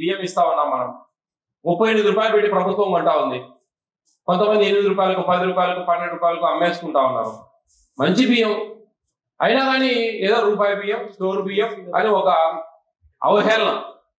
బియ్యం ఇస్తా ఉన్నాం మనం ముప్పై ఎనిమిది రూపాయలు పెట్టి ప్రభుత్వం కొంటా ఉంది కొంతమంది ఎనిమిది రూపాయలకు పది రూపాయలకు పన్నెండు రూపాయలకు అమ్మేసుకుంటా ఉన్నారు మంచి బియ్యం అయినా కానీ ఏదో రూపాయి బియ్యం స్టోర్ బియ్యం అని ఒక అవహేళన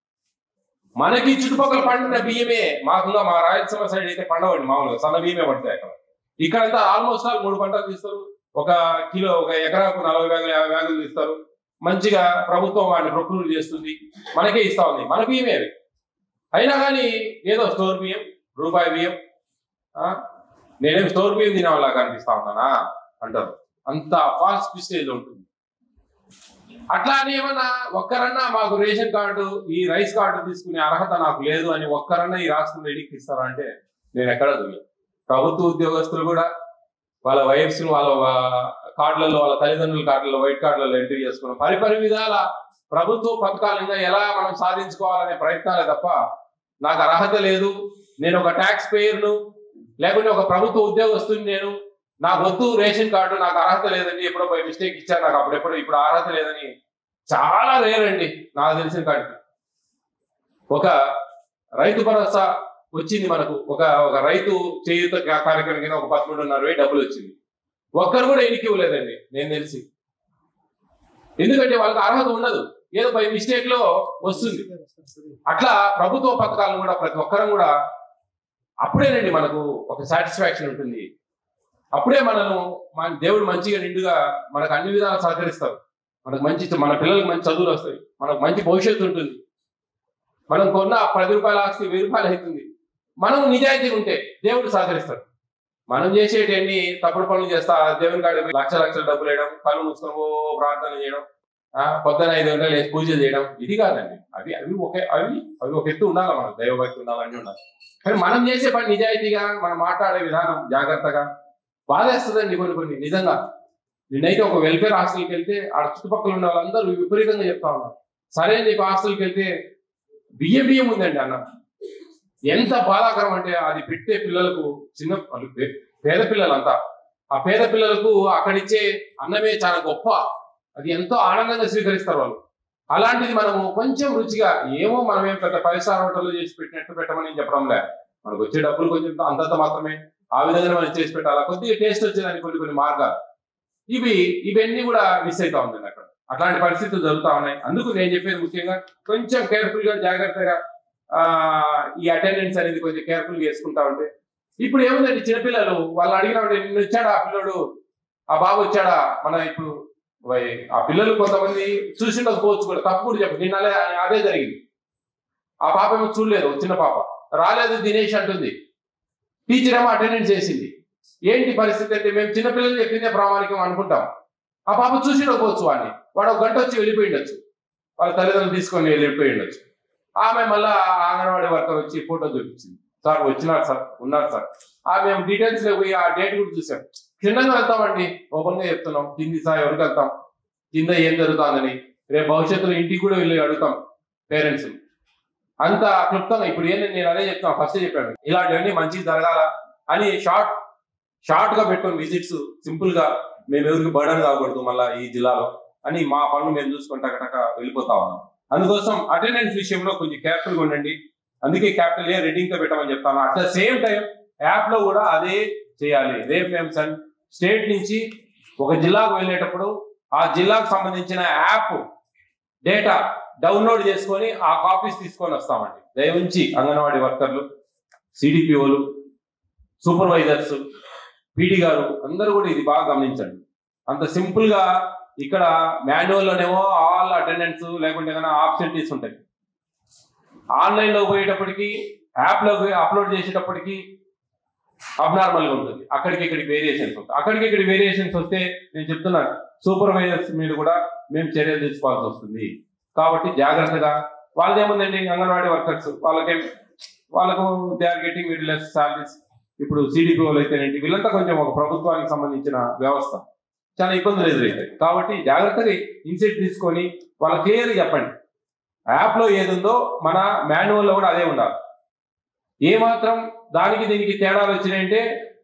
మనకి చుట్టుపక్కల పండిన బియ్యమే మాకుగా మా రాయలసీమ సైడ్ అయితే పండవండి మామూలుగా సన్న బియ్యమే పడతాయి అక్కడ ఇక్కడంతా ఆల్మోస్ట్ ఆల్ మూడు పంటలు తీస్తారు ఒక కిలో ఒక ఎకరాకు నలభై బ్యాగులు యాభై బ్యాగులు తీస్తారు మంచిగా ప్రభుత్వం వాటిని ప్రొక్యూర్ చేస్తుంది మనకే ఇస్తా ఉంది మన బియ్యమే అవి అయినా కానీ ఏదో స్టోర్ బియ్యం రూపాయి బియ్యం ఆ, నేనేం స్టోర్ బియ్యం తినేవాళ్ళ కనిపిస్తా ఉన్నానా అంటారు అంత ఫాల్స్ స్టేజ్ ఉంటుంది అట్లా అని ఏమన్నా ఒక్కరన్నా మాకు రేషన్ కార్డు ఈ రైస్ కార్డు తీసుకునే అర్హత నాకు లేదు అని ఒక్కరన్నా ఈ రాష్ట్రం రెడీకి ఇస్తారా అంటే నేను ఎక్కడ చూడలేదు ప్రభుత్వ ఉద్యోగస్తులు కూడా వాళ్ళ వైఫ్స్ వాళ్ళ వా- కార్డులలో వాళ్ళ తల్లిదండ్రుల కార్డులలో వైట్ కార్డులలో ఎంట్రీ చేసుకున్నాం పరిపరి విధాల ప్రభుత్వ పథకాలుగా ఎలా మనం సాధించుకోవాలనే ప్రయత్నాలే తప్ప నాకు అర్హత లేదు నేను ఒక ట్యాక్స్ పేయర్ను లేకుంటే ఒక ప్రభుత్వ ఉద్యోగస్తుని నేను నాకు వద్దు రేషన్ కార్డు నాకు అర్హత లేదండి ఎప్పుడో పోయి మిస్టేక్ ఇచ్చారు నాకు అప్పుడెప్పుడు ఇప్పుడు అర్హత లేదని చాలా రేర్ అండి నాకు తెలిసిన కాడికి ఒక రైతు భరోసా వచ్చింది మనకు ఒక ఒక రైతు చేయుత కా- కార్యక్రమం కింద ఒక పదమూడున్నర వేలు డబ్బులు వచ్చింది ఒక్కరు కూడా ఎన్నిక ఇవ్వలేదండి నేను తెలిసి ఎందుకంటే వాళ్ళకి అర్హత ఉండదు ఏదో బై మిస్టేక్ లో వస్తుంది అట్లా ప్రభుత్వ పథకాలను కూడా ప్రతి ఒక్కరం కూడా అప్పుడేనండి మనకు ఒక సాటిస్ఫాక్షన్ ఉంటుంది అప్పుడే మనను మన దేవుడు మంచిగా నిండుగా మనకు అన్ని విధాలు సహకరిస్తారు మనకు మంచి మన పిల్లలకు మంచి చదువులు వస్తాయి మనకు మంచి భవిష్యత్తు ఉంటుంది మనం కొన్న పది రూపాయల ఆస్తి వెయ్యి రూపాయలు అవుతుంది మనం నిజాయితీగా ఉంటే దేవుడు సహకరిస్తాడు మనం చేసేటన్ని తప్పుడు పనులు చేస్తా దేవుని కాడికి లక్ష లక్షల డబ్బులు వేయడం కళ్ళు మూసుకొని ఓ ప్రార్థన చేయడం ఆ, పొద్దున ఐదు గంటలు లేచి పూజ చేయడం ఇది కాదండి అవి అవి ఒకే అవి అవి ఒక ఎత్తు ఉండాలి మనకు దైవభక్తి ఉండాలి అన్నీ ఉండాలి కానీ మనం చేసే పని నిజాయితీగా మనం మాట్లాడే విధానం జాగ్రత్తగా బాధేస్తుందండి కొన్ని కొన్ని నిజంగా నిన్నైతే ఒక వెల్ఫేర్ హాస్టల్కి వెళ్తే ఆ చుట్టుపక్కల ఉన్న వాళ్ళందరూ విపరీతంగా చెప్తా ఉన్నారు సరే నీకు హాస్టల్కి వెళ్తే బియ్యం బియ్యం ఉందండి అన్న ఎంత బాధాకరం అంటే అది పెట్టే పిల్లలకు చిన్న వాళ్ళు పే- పేద పిల్లలంతా ఆ పేద పిల్లలకు అక్కడిచ్చే అన్నమే చాలా గొప్ప అది ఎంతో ఆనందంగా స్వీకరిస్తారు వాళ్ళు అలాంటిది మనము కొంచెం రుచిగా ఏమో మనం ఏం పెద్ద ఫైవ్ స్టార్ హోటల్లో చేసి పెట్టినట్టు పెట్టమని చెప్పడం లే మనకు వచ్చే డబ్బులు కొంచెం అంతంత మాత్రమే ఆ విధంగా మనం చేసి పెట్టాలా కొద్దిగా టేస్ట్ వచ్చేదానికి కొన్ని కొన్ని మార్గాలు ఇవి ఇవన్నీ కూడా మిస్ అవుతా ఉందండి అక్కడ అట్లాంటి పరిస్థితులు జరుగుతా ఉన్నాయి అందుకు నేను చెప్పేది ముఖ్యంగా కొంచెం కేర్ఫుల్ గా జాగ్రత్తగా ఆ ఈ అటెండెన్స్ అనేది కొంచెం కేర్ఫుల్ గా వేసుకుంటా ఉంటే ఇప్పుడు ఏముందండి చిన్నపిల్లలు వాళ్ళు అడిగిన నిన్న వచ్చాడా ఆ పిల్లోడు ఆ బాబు వచ్చాడా మన ఇప్పుడు వై- ఆ పిల్లలు కొంతమంది చూసిండకపోవచ్చు కూడా తప్పు కూడా చెప్పు నిన్న అదే అదే జరిగింది ఆ పాప ఏమో చూడలేదు ఒక చిన్న పాప రాలేదు దినేష్ అంటుంది టీచర్ ఏమో అటెండెన్స్ చేసింది ఏంటి పరిస్థితి అంటే మేము చిన్నపిల్లలు చెప్పిందే ప్రామాణికం అనుకుంటాం ఆ పాప చూసిండకపోవచ్చు వాడిని వాడు ఒక గంట వచ్చి వెళ్ళిపోయి ఉండొచ్చు వాళ్ళ తల్లిదండ్రులు తీసుకొని వెళ్ళిపోయి ఉండొచ్చు ఆమె మళ్ళా అంగన్వాడీ వర్కర్ వచ్చి ఫోటో చూపించింది సార్ వచ్చినారు సార్ ఉన్నారు సార్ ఆ మేము డీటెయిల్స్ లో పోయి ఆ డేట్ కూడా చూసాం క్షుణ్ణంగా వెళ్తామండి ఓపెన్ గా చెప్తున్నాం కింది స్థాయి ఎవరికి వెళ్తాం కింద ఏం జరుగుతుందని రేపు భవిష్యత్తులో ఇంటికి కూడా వెళ్ళి అడుగుతాం పేరెంట్స్ అంత క్లుప్తంగా ఇప్పుడు ఏంటంటే నేను అదే చెప్తాను ఫస్ట్ చెప్పాను ఇలాంటివన్నీ మంచిగా జరగాల అని షార్ట్ షార్ట్ గా పెట్టుకుని విజిట్స్ సింపుల్ గా మేము ఎవరికి బర్డన్ కాకూడదు మళ్ళీ ఈ జిల్లాలో అని మా పనులు మేము చూసుకుంటా టక వెళ్ళిపోతా ఉన్నాం అందుకోసం అటెండెన్స్ విషయంలో కొంచెం కేర్ఫుల్ గా ఉండండి అందుకే క్యాపిటల్ ఏ రెడ్డింగ్ తో పెట్టమని చెప్తాను at the same time app లో కూడా అదే చేయాలి రేపు మేము సన్ స్టేట్ నుంచి ఒక జిల్లాకు వెళ్ళేటప్పుడు ఆ జిల్లాకు సంబంధించిన యాప్ డేటా డౌన్లోడ్ చేసుకొని ఆ కాపీస్ తీసుకొని వస్తామండి దయవుంచి అంగన్వాడీ వర్కర్లు సిడిపిఓలు సూపర్వైజర్స్ పీడి గారు అందరూ కూడా ఇది బాగా గమనించండి అంత సింపుల్ గా ఇక్కడ మాన్యువల్ లోనేమో ఆల్ అటెండెన్స్ లేకుంటే ఏదైనా ఆబ్సెంటీస్ ఉంటాయి ఆన్లైన్ లో పోయేటప్పటికి యాప్ లో అప్లోడ్ చేసేటప్పటికి అబ్నార్మల్ గా ఉంటుంది అక్కడికి ఇక్కడికి వేరియేషన్స్ ఉంటాయి అక్కడికి ఇక్కడికి వేరియేషన్స్ వస్తే నేను చెప్తున్నాను సూపర్వైజర్స్ మీద కూడా మేము చర్యలు తీసుకోవాల్సి వస్తుంది కాబట్టి జాగ్రత్తగా వాళ్ళది ఏముందండి అంగన్వాడీ వర్కర్స్ వాళ్ళకేం వాళ్ళకు they are getting very less salaries ఇప్పుడు సిడిపిఓలు అయితేనేంటి వీళ్ళంతా కొంచెం ఒక ప్రభుత్వానికి సంబంధించిన వ్యవస్థ చాలా ఇబ్బందులు ఎదురవుతాయి కాబట్టి జాగ్రత్తగా ఇన్సెట్ తీసుకొని వాళ్ళ క్లియర్గా చెప్పండి యాప్ లో ఏది ఉందో మన మాన్యువల్ లో కూడా అదే ఉండాలి ఏ మాత్రం దానికి దీనికి తేడాలు వచ్చినాయంటే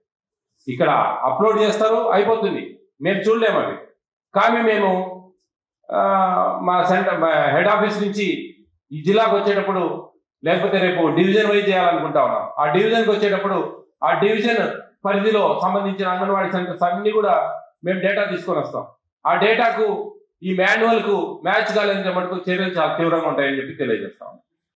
ఇక్కడ అప్లోడ్ చేస్తారు అయిపోతుంది మేము చూడలేము అవి కానీ మేము ఆ, మా సెంటర్ మా హెడ్ ఆఫీస్ నుంచి ఈ జిల్లాకు వచ్చేటప్పుడు లేకపోతే రేపు డివిజన్ వైజ్ చేయాలనుకుంటా ఉన్నాం ఆ డివిజన్కి వచ్చేటప్పుడు ఆ డివిజన్ పరిధిలో సంబంధించిన అంగన్వాడీ సెంటర్స్ అన్ని కూడా మేము డేటా తీసుకొని వస్తాం ఆ డేటాకు ఈ మాన్యువల్ కు మ్యాచ్ కాలేదంటే మటుకు చర్యలు చాలా తీవ్రంగా ఉంటాయని చెప్పి తెలియజేస్తాం